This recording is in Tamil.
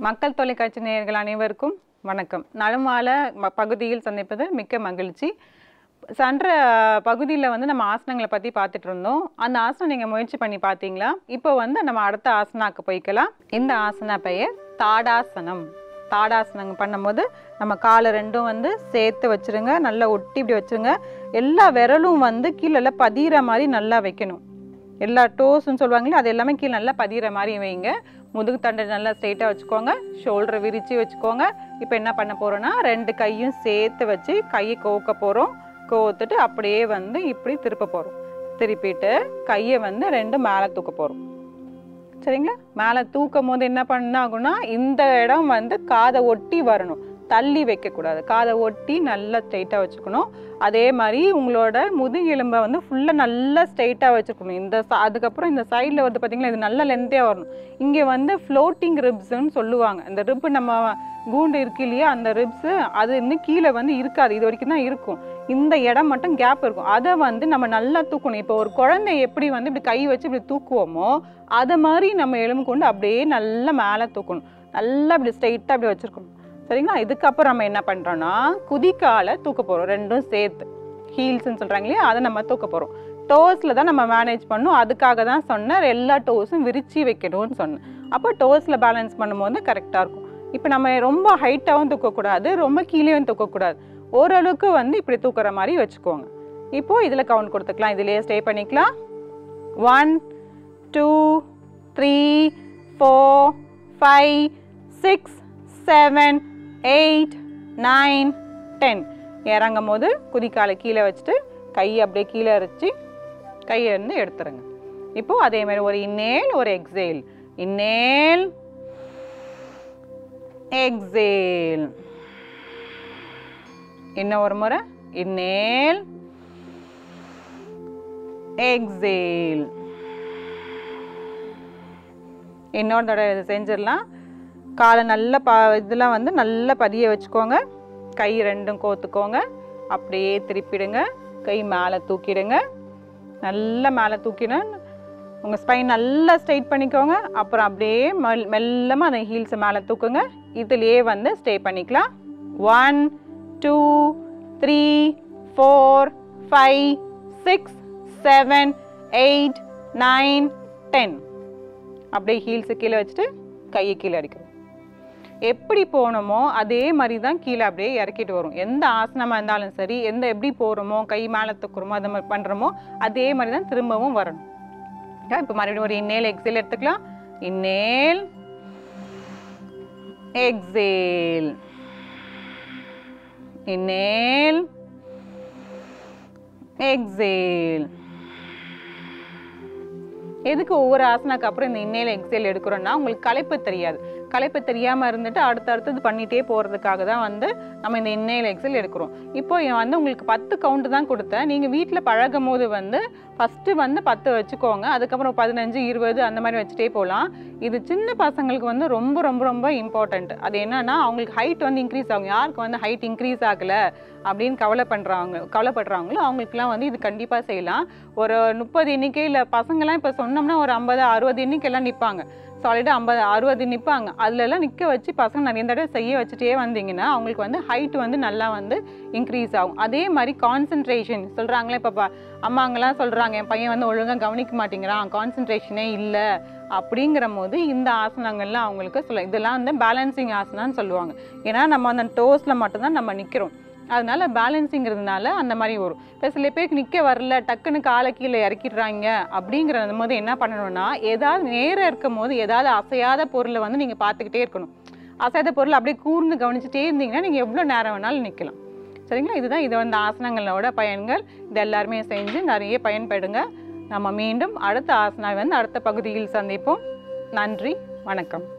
மக்கள் தொலைக்காட்சி நேயர்கள் அனைவருக்கும் வணக்கம் நலமால ம- பகுதியில் சந்திப்பது மிக்க மகிழ்ச்சி சென்ற பகுதியில் வந்து நம்ம ஆசனங்களை பற்றி பார்த்துட்டு இருந்தோம் அந்த ஆசனம் நீங்கள் முயற்சி பண்ணி பார்த்தீங்களா இப்போ வந்து நம்ம அடுத்த ஆசனாக்கு போய்க்கலாம் இந்த ஆசனா பெயர் தாடாசனம் தாடாசனம் பண்ணும்போது நம்ம காலை ரெண்டும் வந்து சேர்த்து வச்சிருங்க நல்லா ஒட்டி இப்படி வச்சிருங்க எல்லா விரலும் வந்து கீழே பதிகிற மாதிரி நல்லா வைக்கணும் எல்லா டோஸ்ன்னு சொல்லுவாங்களே அது எல்லாமே கீழே நல்லா பதிகிற மாதிரி வைங்க முதுகு தண்டை நல்லா ஸ்ட்ரெயிட்டாக வச்சுக்கோங்க ஷோல்டரை விரித்து வச்சுக்கோங்க இப்போ என்ன பண்ண போகிறோன்னா ரெண்டு கையும் சேர்த்து வச்சு கையை கோக்க போகிறோம் கோத்துட்டு அப்படியே வந்து இப்படி திருப்ப போகிறோம் திருப்பிட்டு கையை வந்து ரெண்டு மேலே தூக்க போகிறோம் சரிங்களா மேலே தூக்கும் போது என்ன பண்ணாகும்னா இந்த இடம் வந்து காதை ஒட்டி வரணும் தள்ளி வைக்கக்கூடாது காதை ஒட்டி நல்லா ஸ்ட்ரைட்டாக வச்சுக்கணும் அதே மாதிரி உங்களோட முதுகெலும்பை வந்து ஃபுல்லாக நல்லா ஸ்ட்ரைட்டாக வச்சுக்கணும் இந்த ச- அதுக்கப்புறம் இந்த சைடில் வந்து பார்த்தீங்கன்னா இது நல்ல லென்த்தியாக வரணும் இங்கே வந்து ஃப்ளோட்டிங் ரிப்ஸ்ன்னு சொல்லுவாங்க இந்த ரிப்பு நம்ம கூண்டு இருக்கு இல்லையா அந்த ரிப்ஸு அது இன்னும் கீழே வந்து இருக்காது இது வரைக்கும் தான் இருக்கும் இந்த இடம் மட்டும் கேப் இருக்கும் அதை வந்து நம்ம நல்லா தூக்கணும் இப்போ ஒரு குழந்தை எப்படி வந்து இப்படி கை வச்சு இப்படி தூக்குவோமோ அதை மாதிரி நம்ம எலும்பு கொண்டு அப்படியே நல்லா மேலே தூக்கணும் நல்லா இப்படி ஸ்ட்ரைட்டாக அப்படி வச்சுருக்கணும் சரிங்களா இதுக்கப்புறம் நம்ம என்ன பண்ணுறோன்னா குதிக்காலை தூக்க போகிறோம் ரெண்டும் சேர்த்து ஹீல்ஸ்ன்னு சொல்கிறாங்க இல்லையா அதை நம்ம தூக்க போகிறோம் டோஸில் தான் நம்ம மேனேஜ் பண்ணணும் அதுக்காக தான் சொன்னேன் எல்லா டோஸும் விரிச்சு வைக்கணும்னு சொன்னேன் அப்போ டோஸில் பேலன்ஸ் பண்ணும்போது கரெக்டாக இருக்கும் இப்போ நம்ம ரொம்ப ஹைட்டாகவும் தூக்கக்கூடாது ரொம்ப கீழேயும் தூக்கக்கூடாது ஓரளவுக்கு வந்து இப்படி தூக்குற மாதிரி வச்சுக்கோங்க இப்போ இதில் கவுண்ட் கொடுத்துக்கலாம் இதுலேயே ஸ்டே பண்ணிக்கலாம் one two three four five six seven eight nine ten இறங்கும் போது குதிக்காலை கீழே வச்சுட்டு கையை அப்படியே கீழே வச்சு கையை இருந்து எடுத்துருங்க இப்போ அதே மாதிரி ஒரு இன்னேல் ஒரு எக்ஸேல் இன்னேல் எக்ஸேல் இன்னும் ஒரு முறை இன்னேல் எக்ஸேல் இன்னொரு தடவை இது செஞ்சிடலாம் காலை நல்ல ப இதெல்லாம் வந்து நல்லா பதிய வச்சுக்கோங்க கை ரெண்டும் கோத்துக்கோங்க அப்படியே திருப்பிடுங்க கை மேலே தூக்கிடுங்க நல்லா மேலே தூக்கின உங்கள் ஸ்பைன் நல்லா ஸ்ட்ரைட் பண்ணிக்கோங்க அப்புறம் அப்படியே மெல் மெல்லமாக அந்த ஹீல்ஸை மேலே தூக்குங்க இதுலேயே வந்து ஸ்டே பண்ணிக்கலாம் one two three four five six seven eight nine ten அப்படியே ஹீல்ஸு கீழே வச்சுட்டு கையை கீழே அடிக்கணும் எப்படி போகணுமோ அதே மாதிரி தான் கீழே அப்படியே இறக்கிட்டு வரும் எந்த ஆசனமாக இருந்தாலும் சரி எந்த எப்படி போகிறோமோ கை மேலே தூக்குறோமோ அந்த மாதிரி பண்ணுறோமோ அதே மாதிரி தான் திரும்பவும் வரணும் இப்போ மறுபடியும் ஒரு இன்னேல் எக்ஸேல் எடுத்துக்கலாம் இன்னேல் எக்ஸேல் இன்னேல் எக்ஸேல் எதுக்கு ஒவ்வொரு ஆசனாக்கு அப்புறம் இந்த இன்னேல் எக்ஸேல் எடுக்கிறோம்னா உங்களுக்கு களைப்பு தெரியாது களைப்பு தெரியாமல் இருந்துட்டு அடுத்து அடுத்தது பண்ணிகிட்டே போகிறதுக்காக தான் வந்து நம்ம இந்த இன்னேல் எக்ஸேல் எடுக்கிறோம் இப்போ இவன் வந்து உங்களுக்கு பத்து கவுண்ட் தான் கொடுத்தேன் நீங்கள் வீட்டில் பழகும் போது வந்து ஃபஸ்ட்டு வந்து பத்து வச்சுக்கோங்க அதுக்கப்புறம் பதினஞ்சு இருபது அந்த மாதிரி வச்சுட்டே போகலாம் இது சின்ன பசங்களுக்கு வந்து ரொம்ப ரொம்ப ரொம்ப இம்பார்ட்டண்ட் அது என்னன்னா அவங்களுக்கு ஹைட் வந்து இன்க்ரீஸ் ஆகும் யாருக்கு வந்து ஹைட் இன்க்ரீஸ் ஆகலை அப்படின்னு கவலை பண்ணுறாங்க கவலைப்படுறாங்களோ அவங்களுக்குலாம் வந்து இது கண்டிப்பாக செய்யலாம் ஒரு முப்பது எண்ணிக்கையில் பசங்கள்லாம் இப்போ சொன்னோம்னா ஒரு ஐம்பது அறுபது எண்ணிக்கைலாம் நிற்பாங்க சாலிடாக ஐம்பது அறுபது நிற்பாங்க அதுலலாம் நிற்க வச்சு பசங்க நிறைய தடவை செய்ய வச்சுட்டே வந்தீங்கன்னா அவங்களுக்கு வந்து ஹைட் வந்து நல்லா வந்து இன்க்ரீஸ் ஆகும் அதே மாதிரி கான்சென்ட்ரேஷன் சொல்கிறாங்களே இப்போ பா- அம்மாங்கெல்லாம் சொல்கிறாங்க என் பையன் வந்து ஒழுங்காக கவனிக்க மாட்டேங்கிறான் கான்சென்ட்ரேஷனே இல்லை அப்படிங்கிற போது இந்த ஆசனங்கள்லாம் அவங்களுக்கு சொல்ல இதெல்லாம் வந்து பேலன்சிங் ஆசனான்னு சொல்லுவாங்க ஏன்னா நம்ம அந்த டோஸில் மட்டும்தான் நம்ம நிற்கிறோம் அதனால பேலன்ஸிங்கிறதுனால அந்த மாதிரி வரும் இப்போ சில பேருக்கு நிற்க வரல டக்குன்னு காலை கீழே இறக்கிடுறாங்க அப்படிங்கிற போது என்ன பண்ணணும்னா ஏதாவது நேரம் இருக்கும் போது ஏதாவது அசையாத பொருளை வந்து நீங்கள் பார்த்துக்கிட்டே இருக்கணும் அசையாத பொருள் அப்படியே கூர்ந்து கவனிச்சுட்டே இருந்தீங்கன்னா நீங்கள் எவ்வளோ நேரம் வேணாலும் நிற்கலாம் சரிங்களா இதுதான் இது வந்து ஆசனங்களோட பயன்கள் இது எல்லாருமே செஞ்சு நிறைய பயன்படுங்க நம்ம மீண்டும் அடுத்த ஆசனாவை வந்து அடுத்த பகுதியில் சந்திப்போம் நன்றி வணக்கம்